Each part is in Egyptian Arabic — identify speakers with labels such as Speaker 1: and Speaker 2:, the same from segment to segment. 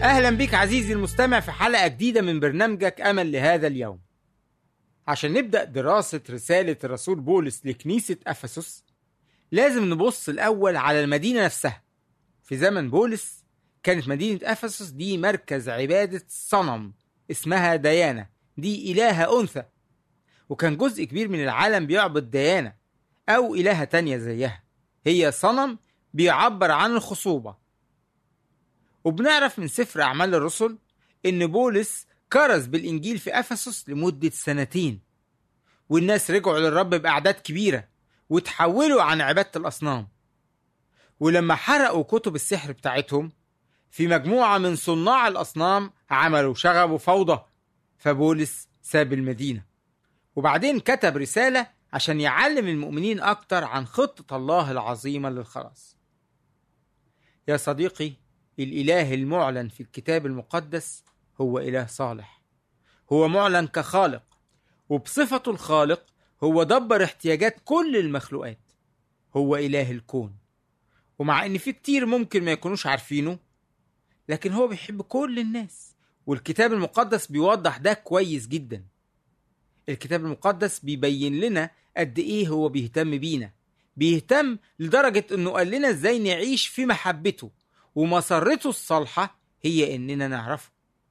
Speaker 1: أهلا بك عزيزي المستمع في حلقة جديدة من برنامجك أمل لهذا اليوم عشان نبدأ دراسة رسالة الرسول بولس لكنيسة أفسس لازم نبص الأول على المدينة نفسها في زمن بولس كانت مدينة أفسس دي مركز عبادة صنم اسمها ديانا دي إلهة أنثى وكان جزء كبير من العالم بيعبد ديانا أو إلهة تانية زيها هي صنم بيعبر عن الخصوبة وبنعرف من سفر أعمال الرسل إن بولس كرز بالإنجيل في أفسس لمدة سنتين والناس رجعوا للرب بأعداد كبيرة وتحولوا عن عبادة الأصنام ولما حرقوا كتب السحر بتاعتهم في مجموعة من صناع الأصنام عملوا شغب وفوضى فبولس ساب المدينة وبعدين كتب رسالة عشان يعلم المؤمنين أكتر عن خطة الله العظيمة للخلاص يا صديقي الإله المعلن في الكتاب المقدس هو إله صالح هو معلن كخالق وبصفته الخالق هو دبر احتياجات كل المخلوقات هو إله الكون ومع إن في كتير ممكن ما يكونوش عارفينه لكن هو بيحب كل الناس والكتاب المقدس بيوضح ده كويس جدا الكتاب المقدس بيبين لنا قد إيه هو بيهتم بينا بيهتم لدرجة إنه قال لنا إزاي نعيش في محبته ومسرته الصالحة هي إننا نعرفه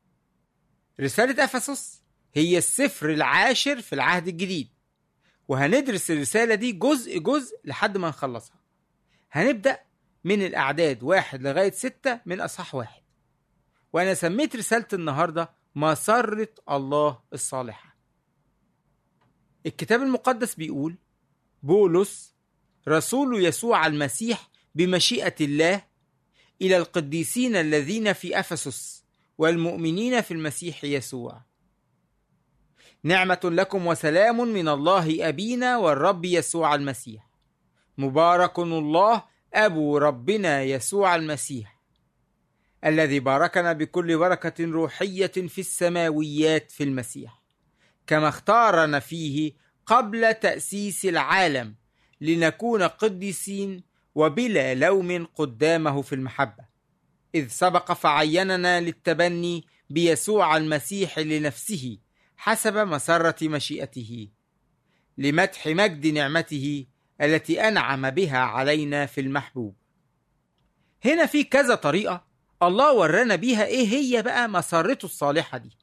Speaker 1: رسالة أفسس هي السفر العاشر في العهد الجديد وهندرس الرسالة دي جزء جزء لحد ما نخلصها هنبدأ من الأعداد واحد لغاية ستة من أصحاح واحد وأنا سميت رسالة النهاردة مسرة الله الصالحة الكتاب المقدس بيقول بولس رسول يسوع المسيح بمشيئة الله إلى القديسين الذين في أفسس والمؤمنين في المسيح يسوع نعمة لكم وسلام من الله أبينا والرب يسوع المسيح مبارك الله أبو ربنا يسوع المسيح الذي باركنا بكل بركة روحية في السماويات في المسيح كما اختارنا فيه قبل تأسيس العالم لنكون قديسين وبلا لوم قدامه في المحبة إذ سبق فعيننا للتبني بيسوع المسيح لنفسه حسب مسرة مشيئته لمدح مجد نعمته التي أنعم بها علينا في المحبوب هنا في كذا طريقة الله ورانا بيها إيه هي بقى مسرته الصالحة دي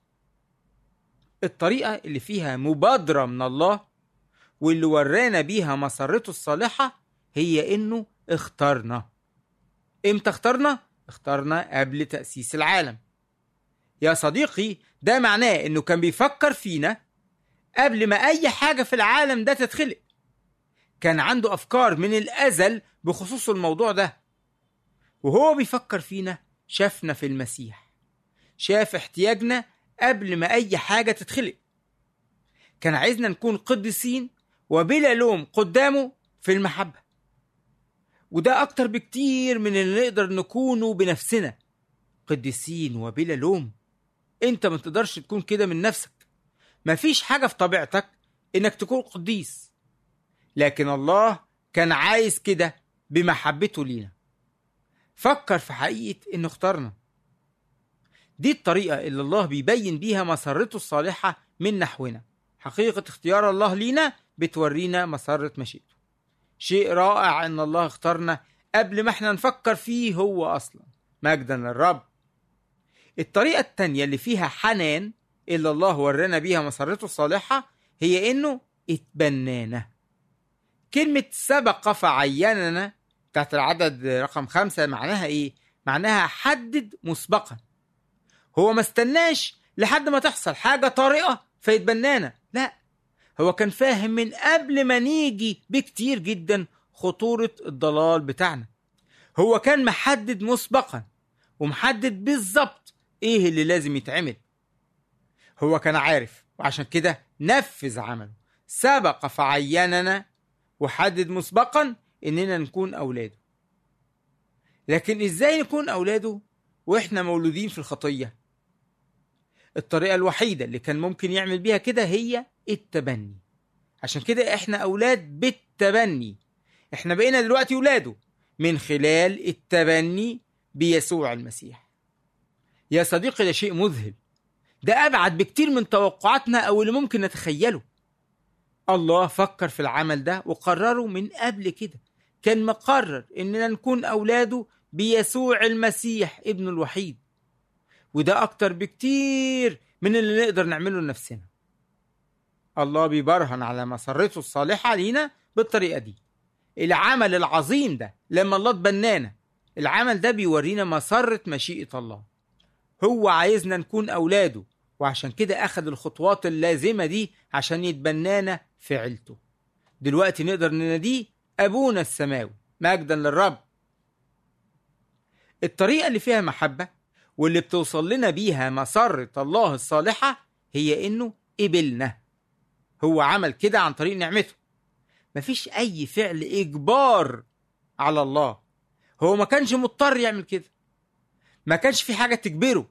Speaker 1: الطريقة اللي فيها مبادرة من الله واللي ورانا بيها مسرته الصالحة هي إنه اختارنا امتى اختارنا؟ اختارنا قبل تأسيس العالم يا صديقي ده معناه انه كان بيفكر فينا قبل ما اي حاجة في العالم ده تتخلق كان عنده افكار من الازل بخصوص الموضوع ده وهو بيفكر فينا شافنا في المسيح شاف احتياجنا قبل ما اي حاجة تتخلق كان عايزنا نكون قديسين وبلا لوم قدامه في المحبة وده أكتر بكتير من اللي نقدر نكونه بنفسنا قديسين وبلا لوم انت ما تقدرش تكون كده من نفسك مفيش حاجة في طبيعتك انك تكون قديس لكن الله كان عايز كده بمحبته لينا فكر في حقيقة انه اختارنا دي الطريقة اللي الله بيبين بيها مسرته الصالحة من نحونا حقيقة اختيار الله لينا بتورينا مسرة مشيئته شيء رائع ان الله اختارنا قبل ما احنا نفكر فيه هو اصلا مجدا للرب الطريقة التانية اللي فيها حنان اللي الله ورانا بيها مسرته الصالحة هي انه اتبنانا كلمة سبق فعيننا بتاعت العدد رقم خمسة معناها ايه؟ معناها حدد مسبقا هو ما استناش لحد ما تحصل حاجة طارئة فيتبنانا لا هو كان فاهم من قبل ما نيجي بكتير جدا خطورة الضلال بتاعنا هو كان محدد مسبقا ومحدد بالظبط ايه اللي لازم يتعمل هو كان عارف وعشان كده نفذ عمله سبق فعيننا وحدد مسبقا اننا نكون اولاده لكن ازاي نكون اولاده واحنا مولودين في الخطيه الطريقه الوحيده اللي كان ممكن يعمل بيها كده هي التبني عشان كده احنا اولاد بالتبني احنا بقينا دلوقتي اولاده من خلال التبني بيسوع المسيح يا صديقي ده شيء مذهل ده أبعد بكتير من توقعاتنا أو اللي ممكن نتخيله الله فكر في العمل ده وقرره من قبل كده كان مقرر إننا نكون أولاده بيسوع المسيح ابنه الوحيد وده أكتر بكتير من اللي نقدر نعمله لنفسنا الله بيبرهن على مسرته الصالحة لينا بالطريقة دي العمل العظيم ده لما الله تبنانا العمل ده بيورينا مسرة مشيئة الله هو عايزنا نكون أولاده وعشان كده أخذ الخطوات اللازمة دي عشان يتبنانا في عيلته دلوقتي نقدر نناديه أبونا السماوي مجدا للرب الطريقة اللي فيها محبة واللي بتوصل لنا بيها مسرة الله الصالحة هي إنه قبلنا هو عمل كده عن طريق نعمته مفيش أي فعل إجبار على الله هو ما كانش مضطر يعمل كده ما كانش في حاجة تجبره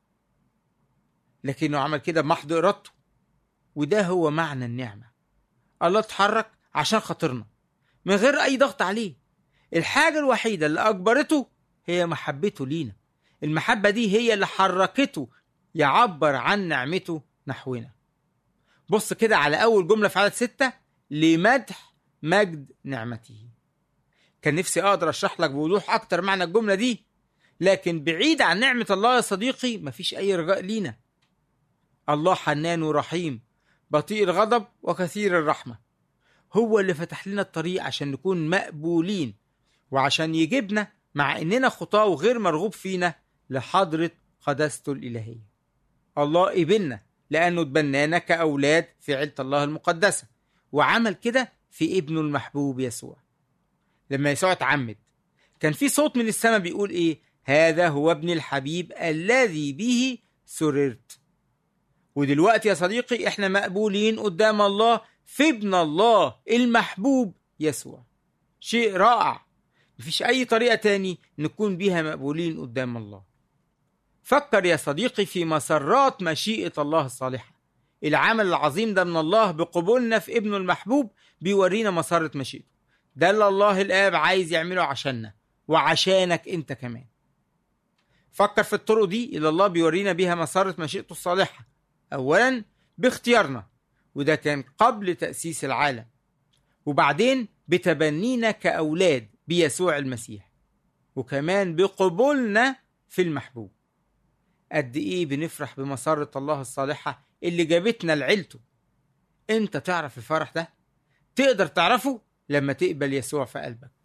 Speaker 1: لكنه عمل كده بمحض إرادته وده هو معنى النعمة الله اتحرك عشان خاطرنا من غير أي ضغط عليه الحاجة الوحيدة اللي أجبرته هي محبته لينا المحبة دي هي اللي حركته يعبر عن نعمته نحونا بص كده على أول جملة في عدد ستة لمدح مجد نعمته كان نفسي أقدر أشرح لك بوضوح أكتر معنى الجملة دي لكن بعيد عن نعمة الله يا صديقي مفيش أي رجاء لينا الله حنان ورحيم بطيء الغضب وكثير الرحمة هو اللي فتح لنا الطريق عشان نكون مقبولين وعشان يجيبنا مع إننا خطاة وغير مرغوب فينا لحضرة قداسته الإلهية الله قبلنا لأنه اتبنانا كأولاد في عيلة الله المقدسة وعمل كده في ابنه المحبوب يسوع لما يسوع اتعمد كان في صوت من السماء بيقول ايه هذا هو ابن الحبيب الذي به سررت ودلوقتي يا صديقي احنا مقبولين قدام الله في ابن الله المحبوب يسوع شيء رائع مفيش اي طريقة تاني نكون بيها مقبولين قدام الله فكر يا صديقي في مسرات مشيئة الله الصالحة العمل العظيم ده من الله بقبولنا في ابنه المحبوب بيورينا مسارة مشيئته ده اللي الله الآب عايز يعمله عشاننا وعشانك أنت كمان فكر في الطرق دي اللي الله بيورينا بيها مسارة مشيئته الصالحة أولا باختيارنا وده كان قبل تأسيس العالم وبعدين بتبنينا كأولاد بيسوع المسيح وكمان بقبولنا في المحبوب قد ايه بنفرح بمسارة الله الصالحة اللي جابتنا لعيلته انت تعرف الفرح ده تقدر تعرفه لما تقبل يسوع في قلبك